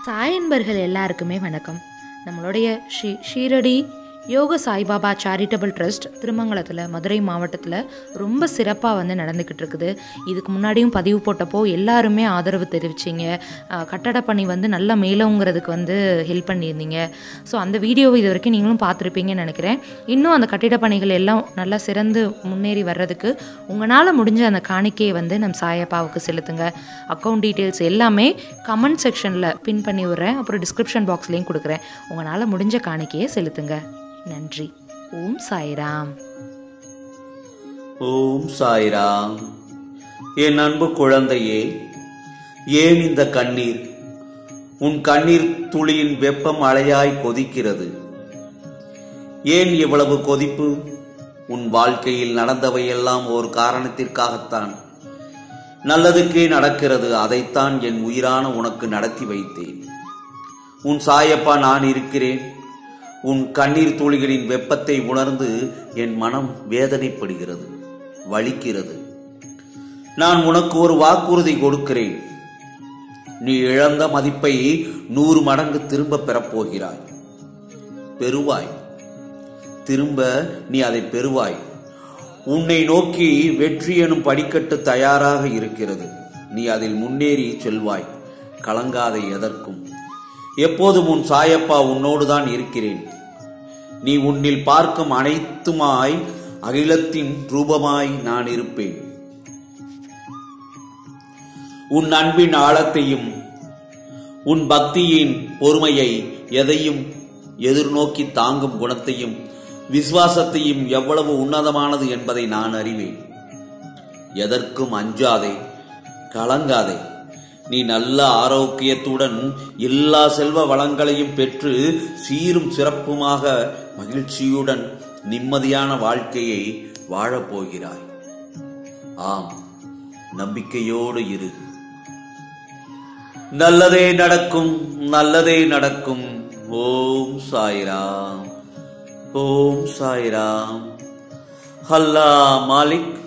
சாயன்பர்கள் எல்லாருக்குமே வணக்கம் நம்மளுடைய ஸ்ரீ ஷீரடி யோக சாய்பாபா சேரிட்டபிள் ட்ரஸ்ட் திருமங்கலத்தில் மதுரை மாவட்டத்தில் ரொம்ப சிறப்பாக வந்து நடந்துக்கிட்டு இருக்குது இதுக்கு முன்னாடியும் பதிவு போட்டப்போ எல்லாருமே ஆதரவு தெரிவிச்சிங்க அஹ், கட்டட பணி வந்து நல்லா மேலோங்கிறதுக்கு வந்து ஹெல்ப் பண்ணியிருந்தீங்க ஸோ அந்த வீடியோவை இது வரைக்கும் நீங்களும் பார்த்துருப்பீங்கன்னு நினைக்கிறேன் இன்னும் அந்த கட்டிட பணிகள் எல்லாம் நல்லா சிறந்து முன்னேறி வர்றதுக்கு உங்களால் முடிஞ்ச அந்த காணிக்கையை வந்து நம் சாயப்பாவுக்கு செலுத்துங்க அக்கௌண்ட் டீட்டெயில்ஸ் எல்லாமே கமெண்ட் செக்ஷனில் பின் பண்ணி விட்றேன் அப்புறம் டிஸ்கிரிப்ஷன் பாக்ஸ்லேயும் கொடுக்குறேன் உங்களால் முடிஞ்ச காணிக்கையை செலுத்துங்க நன்றி ஓம் சாய்ராம் ஓம் சாய்ராம் என் அன்பு குழந்தையே ஏன் இந்த கண்ணீர் உன் கண்ணீர் துளியின் வெப்பம் அலையாய் கொதிக்கிறது ஏன் இவ்வளவு கொதிப்பு உன் வாழ்க்கையில் நடந்தவையெல்லாம் ஒரு காரணத்திற்காகத்தான் நல்லதுக்கே நடக்கிறது அதைத்தான் என் உயிரான உனக்கு நடத்தி வைத்தேன் உன் சாயப்பா நான் இருக்கிறேன் உன் கண்ணீர் துளிகளின் வெப்பத்தை உணர்ந்து என் மனம் வேதனைப்படுகிறது வலிக்கிறது நான் உனக்கு ஒரு வாக்குறுதி கொடுக்கிறேன் நீ இழந்த மதிப்பை நூறு மடங்கு திரும்ப பெறப்போகிறாய் பெறுவாய் திரும்ப நீ அதை பெறுவாய் உன்னை நோக்கி வெற்றி எனும் படிக்கட்டு தயாராக இருக்கிறது நீ அதில் முன்னேறி செல்வாய் கலங்காத எதற்கும் எப்போதும் உன் சாயப்பா உன்னோடு தான் இருக்கிறேன் நீ உன்னில் பார்க்கும் அனைத்துமாய் அகிலத்தின் ரூபமாய் நான் இருப்பேன் உன் அன்பின் ஆழத்தையும் உன் பக்தியின் பொறுமையை எதையும் எதிர்நோக்கி தாங்கும் குணத்தையும் விசுவாசத்தையும் எவ்வளவு உன்னதமானது என்பதை நான் அறிவேன் எதற்கும் அஞ்சாதே கலங்காதே நீ நல்ல ஆரோக்கியத்துடன் எல்லா செல்வ வளங்களையும் பெற்று சீரும் சிறப்புமாக மகிழ்ச்சியுடன் நிம்மதியான வாழ்க்கையை வாழப்போகிறாய் ஆம் நம்பிக்கையோடு இரு நல்லதே நடக்கும் நல்லதே நடக்கும் ஓம் சாய்ராம் ஓம் சாய்ராம் அல்லா மாலிக்